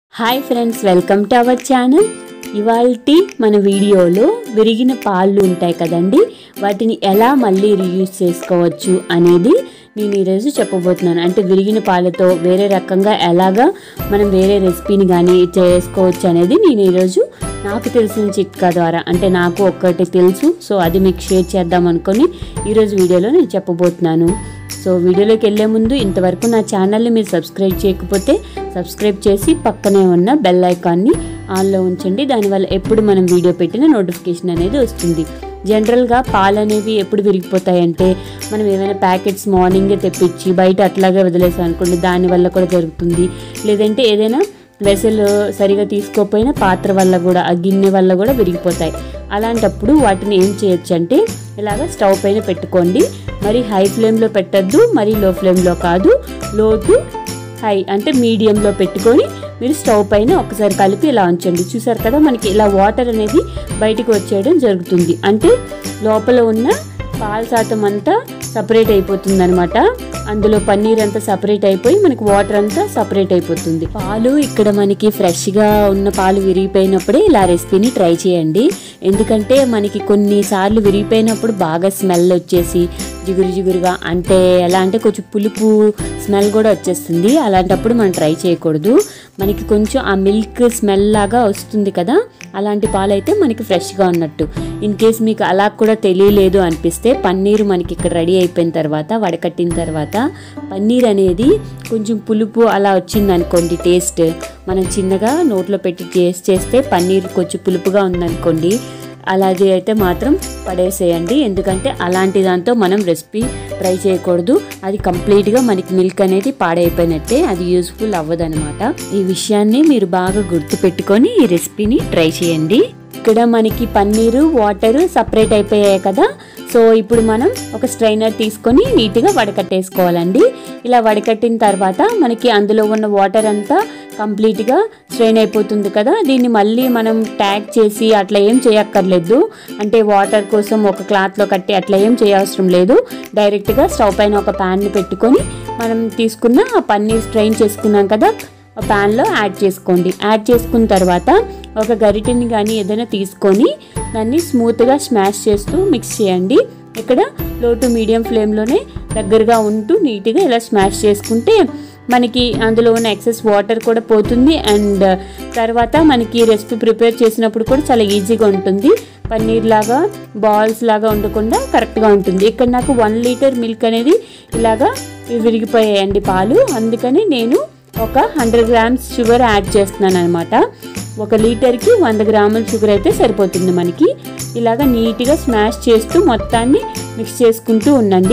hi friends welcome to our channel ఇవాల్టి మన వీడియోలో విరిగిన పాలు ఉంటాయి కదండి వాటిని ఎలా మళ్ళీ రీయూజ్ చేసుకోవచ్చు అనేది నేను ఈరోజు చెప్పబోతున్నాను అంటే విరిగిన పాలతో వేరే రకంగా ఎలాగా మనం వేరే రెసిపీని కానీ చేసుకోవచ్చు అనేది నేను ఈరోజు నాకు తెలిసిన చిట్కా ద్వారా అంటే నాకు ఒక్కటి తెలుసు సో అది మీకు షేర్ చేద్దాం అనుకొని ఈరోజు వీడియోలో నేను చెప్పబోతున్నాను సో వీడియోలోకి వెళ్ళే ముందు ఇంతవరకు నా ఛానల్ని మీరు సబ్స్క్రైబ్ చేయకపోతే సబ్స్క్రైబ్ చేసి పక్కనే ఉన్న బెల్ ఐకాన్ని ఆన్లో ఉంచండి దానివల్ల ఎప్పుడు మనం వీడియో పెట్టిన నోటిఫికేషన్ అనేది వస్తుంది జనరల్గా పాలు అనేవి ఎప్పుడు విరిగిపోతాయంటే మనం ఏమైనా ప్యాకెట్స్ మార్నింగే తెప్పించి బయట అట్లాగే వదిలేసాం అనుకోండి దానివల్ల కూడా జరుగుతుంది లేదంటే ఏదైనా వెసలు సరిగా తీసుకోకపోయినా పాత్ర వల్ల కూడా ఆ గిన్నె వల్ల కూడా విరిగిపోతాయి అలాంటప్పుడు వాటిని ఏం చేయొచ్చు అంటే ఇలాగ స్టవ్ పైన పెట్టుకోండి మరి హై ఫ్లేమ్లో పెట్టద్దు మరి లో ఫ్లేమ్లో కాదు లో టు హై అంటే మీడియంలో పెట్టుకొని మీరు స్టవ్ పైన ఒకసారి కలిపి ఇలా ఉంచండి చూసారు కదా మనకి ఇలా వాటర్ అనేది బయటికి వచ్చేయడం జరుగుతుంది అంటే లోపల ఉన్న పాల శాతం అంతా సపరేట్ అయిపోతుంది అనమాట అందులో పన్నీర్ అంతా సపరేట్ అయిపోయి మనకి వాటర్ అంతా సపరేట్ అయిపోతుంది పాలు ఇక్కడ మనకి ఫ్రెష్గా ఉన్న పాలు విరిగిపోయినప్పుడే ఇలా రెసిపీని ట్రై చేయండి ఎందుకంటే మనకి కొన్నిసార్లు విరిగిపోయినప్పుడు బాగా స్మెల్ వచ్చేసి జిగురు జిగురుగా అంటే ఎలా అంటే కొంచెం పులుపు స్మెల్ కూడా వచ్చేస్తుంది అలాంటప్పుడు మనం ట్రై చేయకూడదు మనకి కొంచెం ఆ మిల్క్ స్మెల్ లాగా వస్తుంది కదా అలాంటి పాలు అయితే మనకి ఫ్రెష్గా ఉన్నట్టు ఇన్ కేస్ మీకు అలా కూడా తెలియలేదు అనిపిస్తే పన్నీర్ మనకి ఇక్కడ రెడీ అయిపోయిన తర్వాత వడకట్టిన తర్వాత పన్నీర్ అనేది కొంచెం పులుపు అలా వచ్చింది అనుకోండి టేస్ట్ మనం చిన్నగా నోట్లో పెట్టి టేస్ట్ చేస్తే పన్నీర్ కొంచెం పులుపుగా ఉందనుకోండి అలాగే అయితే మాత్రం పడేసేయండి ఎందుకంటే అలాంటి దాంతో మనం రెసిపీ ట్రై చేయకూడదు అది కంప్లీట్గా మనకి మిల్క్ అనేది పాడైపోయినట్టే అది యూస్ఫుల్ అవ్వదనమాట ఈ విషయాన్ని మీరు బాగా గుర్తుపెట్టుకొని ఈ రెసిపీని ట్రై చేయండి ఇక్కడ మనకి పన్నీరు వాటర్ సపరేట్ అయిపోయాయి కదా సో ఇప్పుడు మనం ఒక స్ట్రైనర్ తీసుకొని నీట్గా వడకట్టేసుకోవాలండి ఇలా వడకట్టిన తర్వాత మనకి అందులో ఉన్న వాటర్ అంతా కంప్లీట్గా స్ట్రెయిన్ అయిపోతుంది కదా దీన్ని మళ్ళీ మనం ట్యాగ్ చేసి అట్లా ఏం చేయక్కర్లేదు అంటే వాటర్ కోసం ఒక క్లాత్లో కట్టి అట్లా ఏం చేయవసరం లేదు డైరెక్ట్గా స్టవ్ పైన ఒక ప్యాన్ని పెట్టుకొని మనం తీసుకున్న ఆ పన్నీర్ స్ట్రెయిన్ చేసుకున్నాం కదా ఆ ప్యాన్లో యాడ్ చేసుకోండి యాడ్ చేసుకున్న తర్వాత ఒక గరిటెని కానీ ఏదైనా తీసుకొని దాన్ని స్మూత్గా స్మాష్ చేస్తూ మిక్స్ చేయండి ఇక్కడ లో టు మీడియం ఫ్లేమ్లోనే దగ్గరగా ఉంటూ నీట్గా ఇలా స్మాష్ చేసుకుంటే మనకి అందులో ఉన్న ఎక్సెస్ వాటర్ కూడా పోతుంది అండ్ తర్వాత మనకి రెసిపీ ప్రిపేర్ చేసినప్పుడు కూడా చాలా ఈజీగా ఉంటుంది పన్నీర్ లాగా బాల్స్ లాగా ఉండకుండా కరెక్ట్గా ఉంటుంది ఇక్కడ నాకు వన్ లీటర్ మిల్క్ అనేది ఇలాగా విరిగిపోయాయండి పాలు అందుకని నేను ఒక హండ్రెడ్ గ్రామ్స్ షుగర్ యాడ్ చేస్తున్నాను అనమాట ఒక లీటర్కి వంద గ్రాముల షుగర్ అయితే సరిపోతుంది మనకి ఇలాగ నీట్గా స్మాష్ చేస్తూ మొత్తాన్ని మిక్స్ చేసుకుంటూ ఉండండి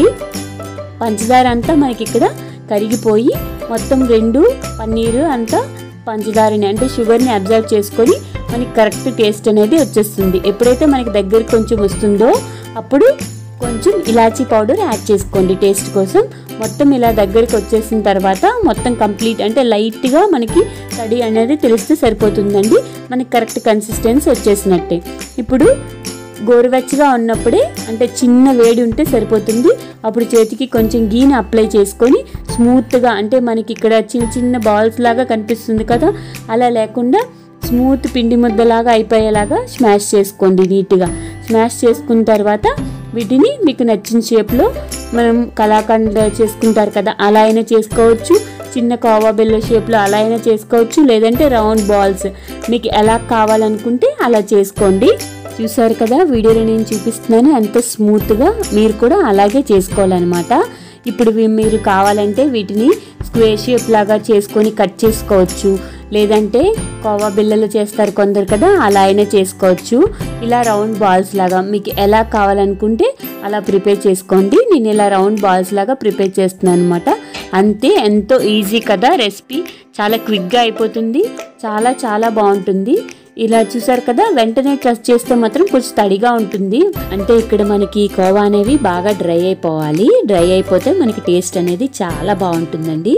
పంచదార అంతా మనకి ఇక్కడ కరిగిపోయి మొత్తం రెండు పన్నీరు అంతా పంచదారని అంటే షుగర్ని అబ్జర్వ్ చేసుకొని మనకి కరెక్ట్ టేస్ట్ అనేది వచ్చేస్తుంది ఎప్పుడైతే మనకి దగ్గరికి కొంచెం వస్తుందో అప్పుడు కొంచెం ఇలాచీ పౌడర్ యాడ్ చేసుకోండి టేస్ట్ కోసం మొత్తం ఇలా దగ్గరికి వచ్చేసిన తర్వాత మొత్తం కంప్లీట్ అంటే లైట్గా మనకి తడి అనేది తెలిస్తే సరిపోతుందండి మనకి కరెక్ట్ కన్సిస్టెన్సీ వచ్చేసినట్టే ఇప్పుడు గోరువెచ్చగా ఉన్నప్పుడే అంటే చిన్న వేడి ఉంటే సరిపోతుంది అప్పుడు చేతికి కొంచెం గీని అప్లై చేసుకొని స్మూత్గా అంటే మనకి ఇక్కడ చిన్న చిన్న బాల్స్ లాగా కనిపిస్తుంది కదా అలా లేకుండా స్మూత్ పిండి ముద్దలాగా అయిపోయేలాగా స్మాష్ చేసుకోండి నీట్గా స్మాష్ చేసుకున్న తర్వాత వీటిని మీకు నచ్చిన షేప్లో మనం కలాకండ్ చేసుకుంటారు కదా అలా అయినా చేసుకోవచ్చు చిన్న కోవా బెల్ల షేప్లో అలా అయినా చేసుకోవచ్చు లేదంటే రౌండ్ బాల్స్ మీకు ఎలా కావాలనుకుంటే అలా చేసుకోండి చూసారు కదా వీడియోలో నేను చూపిస్తున్నాను ఎంత స్మూత్గా మీరు కూడా అలాగే చేసుకోవాలన్నమాట ఇప్పుడు ఇవి మీరు కావాలంటే వీటిని స్క్వేర్ షేప్ లాగా చేసుకొని కట్ చేసుకోవచ్చు లేదంటే కోవా బిళ్ళలు చేస్తారు కొందరు కదా అలా అయినా చేసుకోవచ్చు ఇలా రౌండ్ బాల్స్ లాగా మీకు ఎలా కావాలనుకుంటే అలా ప్రిపేర్ చేసుకోండి నేను ఇలా రౌండ్ బాల్స్ లాగా ప్రిపేర్ చేస్తున్నాను అనమాట అంతే ఎంతో ఈజీ కదా రెసిపీ చాలా క్విక్గా అయిపోతుంది చాలా చాలా బాగుంటుంది ఇలా చూసారు కదా వెంటనే టచ్ చేస్తే మాత్రం కొంచెం తడిగా ఉంటుంది అంటే ఇక్కడ మనకి కోవా అనేవి బాగా డ్రై అయిపోవాలి డ్రై అయిపోతే మనకి టేస్ట్ అనేది చాలా బాగుంటుందండి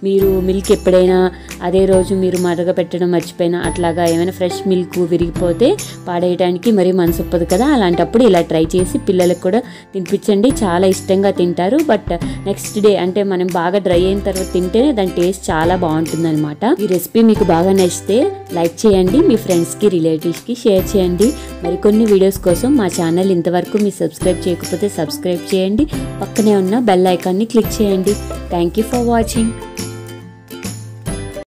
మీరు మిల్క్ ఎప్పుడైనా అదే రోజు మీరు మరగపెట్టడం మర్చిపోయినా అట్లాగా ఏమైనా ఫ్రెష్ మిల్క్ విరిగిపోతే పాడేయడానికి మరి మనసు ఒప్పదు కదా అలాంటప్పుడు ఇలా ట్రై చేసి పిల్లలకు కూడా తినిపించండి చాలా ఇష్టంగా తింటారు బట్ నెక్స్ట్ డే అంటే మనం బాగా డ్రై అయిన తర్వాత తింటేనే దాని టేస్ట్ చాలా బాగుంటుంది అనమాట ఈ రెసిపీ మీకు బాగా నచ్చితే లైక్ చేయండి మీ ఫ్రెండ్స్కి రిలేటివ్స్కి షేర్ చేయండి మరికొన్ని వీడియోస్ కోసం మా ఛానల్ ఇంతవరకు మీరు సబ్స్క్రైబ్ చేయకపోతే సబ్స్క్రైబ్ చేయండి పక్కనే ఉన్న బెల్ ఐకాన్ని క్లిక్ చేయండి థ్యాంక్ యూ ఫర్ వాచింగ్